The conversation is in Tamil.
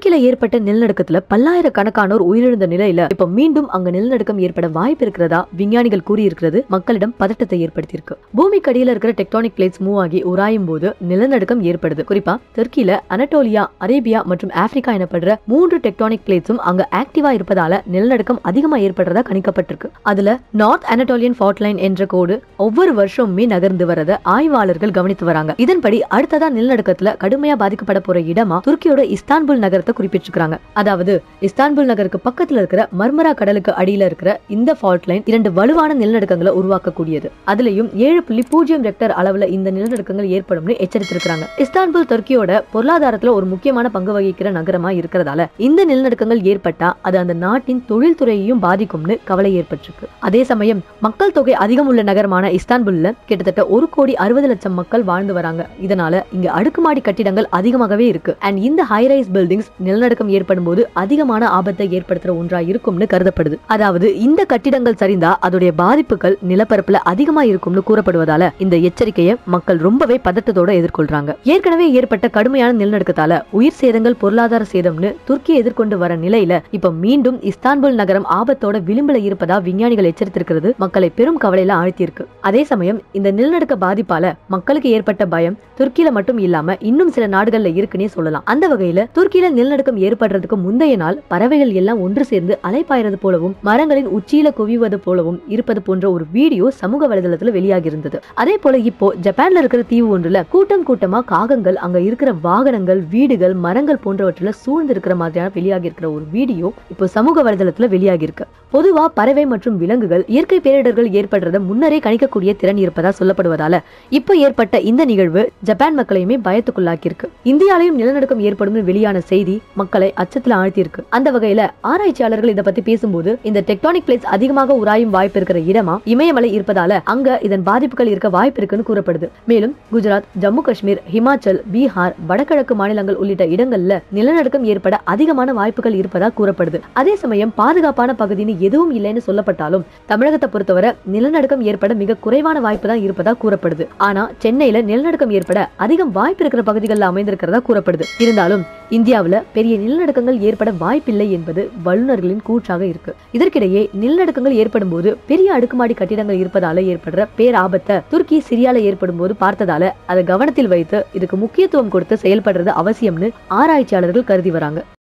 துருக்கியில ஏற்பட்ட நிலநடுக்கத்துல பல்லாயிரக்கணக்கானோர் உயிரிழந்த நிலையில இப்ப மீண்டும் அங்க நிலநடுக்கம் ஏற்பட வாய்ப்பு இருக்கிறதா விஞ்ஞானிகள் கூறியிருக்கிறது மக்களிடம் பதட்டத்தை ஏற்படுத்தியிருக்கு பூமிக்கு அடியில இருக்கிற டெக்டானிக் பிளேட்ஸ் மூவ் ஆகி உராயும் போது நிலநடுக்கம் ஏற்படுது குறிப்பா தெற்கில அனட்டோலியா அரேபியா மற்றும் ஆப்பிரிக்கா எனப்படுற மூன்று டெக்டானிக் பிளேட்ஸும் அங்க ஆக்டிவா இருப்பதால நிலநடுக்கம் அதிகமா ஏற்படுறதா கணிக்கப்பட்டிருக்கு அதுல நார்த் அனட்டோலியன் ஃபால்ட் லைன் என்ற கோடு ஒவ்வொரு வருஷமுமே நகர்ந்து வரத ஆய்வாளர்கள் கவனித்து வராங்க இதன்படி அடுத்ததா நிலநடுக்கத்துல கடுமையா பாதிக்கப்பட போற இடமா துருக்கியோட இஸ்தான்புல் நகரத்தை குறிப்பிட்டிருக்காங்க அதாவது இஸ்தான்புல் நகருக்கு பக்கத்துல இருக்கிற மர்மரா கடலுக்கு அடியில இருக்கிற இந்த ஃபால்ட் லைன் இரண்டு வலுவான நிலநடுக்கங்களை உருவாக்கக்கூடியது அதுலயும் ஏழு புள்ளி பூஜ்ஜியம் ரெக்டர் அளவுல இந்த நிலநடுக்கங்கள் ஏற்படும்னு எச்சரித்திருக்காங்க இஸ்தான்புல் துருக்கியோட பொருளாதாரத்துல ஒரு முக்கியமான பங்கு வகிக்கிற நகரமா இருக்கிறதால இந்த நிலநடுக்கங்கள் ஏற்பட்டா அது அந்த நாட்டின் தொழில்துறையையும் பாதிக்கும்னு கவலை ஏற்பட்டிருக்கு அதே சமயம் மக்கள் தொகை அதிகம் உள்ள நகரமான இஸ்தான்புல்ல கிட்டத்தட்ட ஒரு கோடி அறுபது லட்சம் மக்கள் வாழ்ந்து வராங்க இதனால இங்க அடுக்குமாடி கட்டிடங்கள் அதிகமாகவே இருக்கு அண்ட் இந்த ஹைரைஸ் பில்டிங்ஸ் நிலநடுக்கம் ஏற்படும் போது அதிகமான ஆபத்தை ஏற்படுத்துற ஒன்றா இருக்கும்னு கருதப்படுது அதாவது இந்த கட்டிடங்கள் சரிந்தா அதோடைய பாதிப்புகள் நிலப்பரப்புல அதிகமா இருக்கும்னு கூறப்படுவதால இந்த எச்சரிக்கையை மக்கள் ரொம்பவே பதட்டத்தோட எதிர்கொள்றாங்க ஏற்கனவே ஏற்பட்ட கடுமையான நிலநடுக்கத்தால உயிர் சேதங்கள் பொருளாதார சேதம்னு துருக்கி எதிர்கொண்டு வர நிலையில இப்ப மீண்டும் இஸ்தான்புல் நகரம் ஆபத்தோட விளிம்புல இருப்பதா விஞ்ஞானிகள் எச்சரித்திருக்கிறது மக்களை பெரும் கவலையில ஆழ்த்தியிருக்கு அதே சமயம் இந்த நிலநடுக்க பாதிப்பால மக்களுக்கு ஏற்பட்ட பயம் துருக்கியில மட்டும் இல்லாம இன்னும் சில நாடுகள்ல இருக்குன்னே சொல்லலாம் அந்த வகையில துருக்கியில நிலநடுக்கம் ஏற்படுறதுக்கு முந்தைய நாள் பறவைகள் எல்லாம் ஒன்று சேர்ந்து அலைப்பாயறது போலவும் மரங்களின் உச்சியில குவிவது போலவும் இருப்பது போன்ற ஒரு வீடியோ சமூக வலைதளத்துல வெளியாகி இருந்தது அதே போல இப்போ ஜப்பான்ல இருக்கிற தீவு ஒன்றுல கூட்டம் கூட்டமா காகங்கள் அங்க இருக்கிற வாகனங்கள் வீடுகள் மரங்கள் போன்றவற்றில சூழ்ந்து இருக்கிற மாதிரியான வெளியாகி இருக்கிற ஒரு வீடியோ இப்போ சமூக வலைதளத்துல வெளியாகி இருக்கு பொதுவா பறவை மற்றும் விலங்குகள் இயற்கை பேரிடர்கள் ஏற்படுறத முன்னரே கணிக்கக்கூடிய திறன் இருப்பதா சொல்லப்படுவதால இப்போ ஏற்பட்ட இந்த நிகழ்வு ஜப்பான் மக்களையுமே பயத்துக்குள்ளாக்கி இருக்கு இந்தியாலையும் நிலநடுக்கம் ஏற்படும் வெளியான செய்தி மக்களை அச்சத்துல ஆழ்த்தியிருக்கு அந்த வகையில ஆராய்ச்சியாளர்கள் இதை பத்தி பேசும்போது இந்த டெக்டானிக் பிளேட்ஸ் அதிகமாக உராயும் வாய்ப்பு இருக்கிற இடமா இமயமலை இருப்பதால அங்க இதன் பாதிப்புகள் இருக்க வாய்ப்பு இருக்குன்னு கூறப்படுது மேலும் குஜராத் ஜம்மு காஷ்மீர் ஹிமாச்சல் பீகார் வடகிழக்கு மாநிலங்கள் உள்ளிட்ட இடங்கள்ல நிலநடுக்கம் ஏற்பட அதிகமான வாய்ப்புகள் இருப்பதா கூறப்படுது அதே சமயம் பாதுகாப்பான பகுதின்னு எதுவும் இல்லைன்னு சொல்லப்பட்டாலும் தமிழகத்தை பொறுத்தவரை நிலநடுக்கம் ஏற்பட மிக குறைவான வாய்ப்பு தான் இருப்பதா கூறப்படுது ஆனா சென்னையில நிலநடுக்கம் ஏற்பட அதிகம் வாய்ப்பு இருக்கிற பகுதிகளில் அமைந்திருக்கிறதா கூறப்படுது இருந்தாலும் இந்தியாவுல பெரிய நிலநடுக்கங்கள் ஏற்பட வாய்ப்பில்லை என்பது வல்லுநர்களின் கூற்றாக இருக்கு இதற்கிடையே நிலநடுக்கங்கள் ஏற்படும் போது பெரிய அடுக்குமாடி கட்டிடங்கள் இருப்பதால ஏற்படுற பேராபத்தை துருக்கி சிரியால ஏற்படும் போது பார்த்ததால அதை கவனத்தில் வைத்து இதுக்கு முக்கியத்துவம் கொடுத்து செயல்படுறது அவசியம்னு ஆராய்ச்சியாளர்கள் கருதி வராங்க